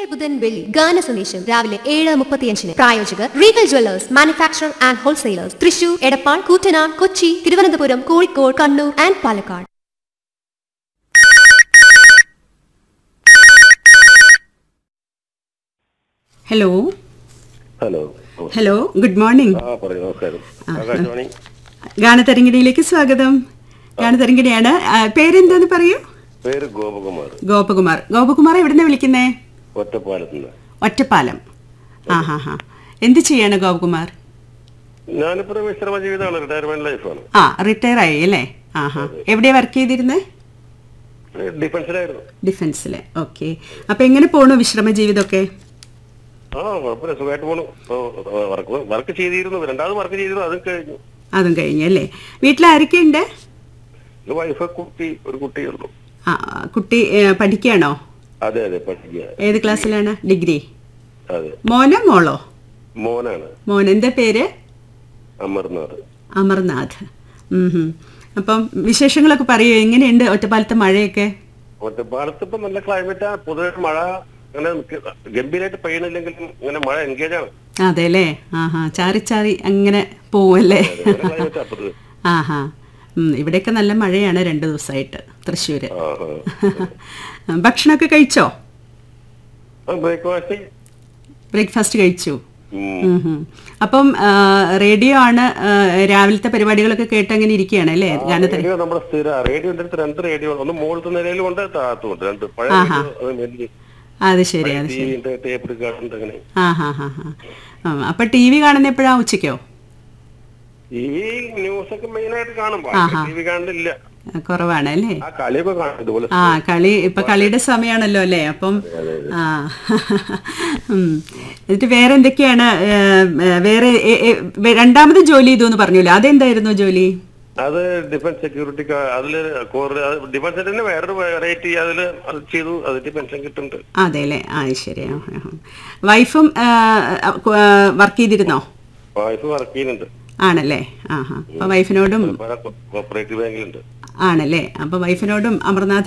ബുധൻ വെള്ളി ഗാന സന്ദേശം രാവിലെ ഏഴ് മുപ്പത്തിയഞ്ചിന് പ്രായോജകർ Regal Jewellers manufacture and wholesalers Thrissur Edappal Koottanad Kochi Thiruvananthapuram Kozhikode Kannur and Palakkad hello hello hello good morning ആ പറയൂ നമസ്കാരം ആകാശവാണി ഗാനതരംഗിണിയിലേക്ക് സ്വാഗതം ഗാനതരംഗിണിയാണ് ആ, പേരെന്താന്ന് പറയൂ പേര് ഗോപകുമാർ ഗോപകുമാർ ഗോപകുമാർ എവിടുന്ന് വിളിക്കുന്നേ ഒറ്റപ്പാലത്തുനിന്ന് ഒറ്റപ്പാലം ആ ഹാ ഹാ എന്ത് ചെയ്യാണ് ഗോപകുമാർ ഞാനിപ്പോ വിശ്രമ ജീവിതമാണ് റിട്ടയർമെന്റ് ലൈഫാണ് ആ റിട്ടയർ ആയി അല്ലേ ആ ഹാ എവിടെയാ വർക്ക് ചെയ്തിരുന്നത് ഡിഫൻസിലായിരുന്നു ഡിഫൻസിൽ ഓക്കെ അപ്പൊ എങ്ങനെ പോണു വിശ്രമ ജീവിതമൊക്കെ ആ കുഴപ്പമില്ല സുഖമായിട്ട് പോണു ഇപ്പൊ വർക്ക് വർക്ക് ചെയ്തിരുന്നു രണ്ടാമത് വർക്ക് ചെയ്തിരുന്നു അതും കഴിഞ്ഞു അതും കഴിഞ്ഞു അല്ലേ വീട്ടിൽ ആരൊക്കെയുണ്ട് ഒരു വൈഫ് കുട്ടി ഒരു കുട്ടിയുള്ളൂ ആ കുട്ടി ഏ, പഠിക്കുകയാണോ അതെ അതെ പഠിക്കുക ഏത് ക്ലാസ്സിലാണ് ഡിഗ്രി അതെ മോനോ മോളോ മോനാണ് മോൻ എന്താ പേര് അമർനാഥ് അമർനാഥ് ഉം ഹും. അപ്പം വിശേഷങ്ങളൊക്കെ പറയൂ എങ്ങനെയുണ്ട് ഒറ്റപ്പാലത്തെ മഴയൊക്കെ ഒറ്റപ്പാലത്ത് ഇപ്പൊ നല്ല ക്ലൈമറ്റാ പൊതുവെ മഴ അങ്ങനെ നിക്ക- ഗംഭീരമായിട്ട് പെയ്യണില്ലെങ്കിലും ഇങ്ങനെ മഴ എൻഗേജ് ആണ് അതെ അല്ലേ ആഹാ ചാറി ചാറി അങ്ങനെ പോവല്ലേ ക്ലൈമറ്റ് അപ്പത് ആഹാ ഉം, ഇവിടെയൊക്കെ നല്ല മഴയാണ് രണ്ട് ദിവസമായിട്ട് തൃശ്ശൂര് ആ ഭക്ഷണമൊക്കെ കഴിച്ചോ ആ ബ്രേക്ക്ഫാസ്റ്റ് ബ്രേക്ക്ഫാസ്റ്റ് കഴിച്ചു ഉം ഹും. അപ്പം ആ, റേഡിയോ ആണ് ആ, രാവിലത്തെ പരിപാടികളൊക്കെ കേട്ട് അങ്ങനെ ഇരിക്കുകയാണ് അല്ലേ ഗാനത്തിൽ റേഡിയോ നമ്മുടെ സ്ഥിര റേഡിയോ എൻ്റെ അടുത്ത് രണ്ട് റേഡിയോ ഉണ്ട്. ഒന്ന് മുകളിലത്തെ നിലയിലും ഉണ്ട് താഴത്തും രണ്ട് പഴയ ആഹാ. റേഡിയോ, അത് വലിയ അത് ശരി അത് ശരി ടിവിന്റെ ടേപ്പ് എടുക്കാറുണ്ട് അങ്ങനെ ആ ഹാ ഹാ ഹാ ആ, അപ്പൊ ടി വി കാണുന്ന എപ്പോഴാ ഉച്ചയ്ക്കോ ഈ ന്യൂസ് ഒക്കെ മെയിൻ ആയിട്ട് കാണും ആഹാ. ടി വി കാണുന്നില്ല ആ, കുറവാണ് അല്ലേ ആ കളിയൊക്കെ കാണും ഇതുപോലെ ആ കളി ഇപ്പൊ കളിയുടെ സമയമാണല്ലോ അല്ലേ അപ്പം ആ ഉം. എന്നിട്ട് വേറെ എന്തൊക്കെയാണ് ഏ, ഏ, വേറെ ഏ, ഏ, വേ- രണ്ടാമത് ജോലി ചെയ്തു എന്ന് പറഞ്ഞല്ലോ അതെന്തായിരുന്നു ജോലി അത് ഡിഫൻസ് സെക്യൂരിറ്റി അതില് ഡിഫൻസ് തന്നെ വേറൊരു വെറൈറ്റി അതില് അത് ചെയ്തു അതിന്റെ പെൻഷൻ കിട്ടുന്നുണ്ട് അതെ അല്ലേ ആ ശരി ആ, ആ, ആ. വൈഫും വർക്ക് ചെയ്തിരുന്നോ വൈഫ് വർക്ക് ചെയ്യുന്നുണ്ട് ആണല്ലേ ആ ഹാ അപ്പൊ വൈഫിനോടും പല കോപ്പറേറ്റീവ് ബാങ്കിലുണ്ട് ആണല്ലേ അപ്പൊ വൈഫിനോടും അമർനാഥ്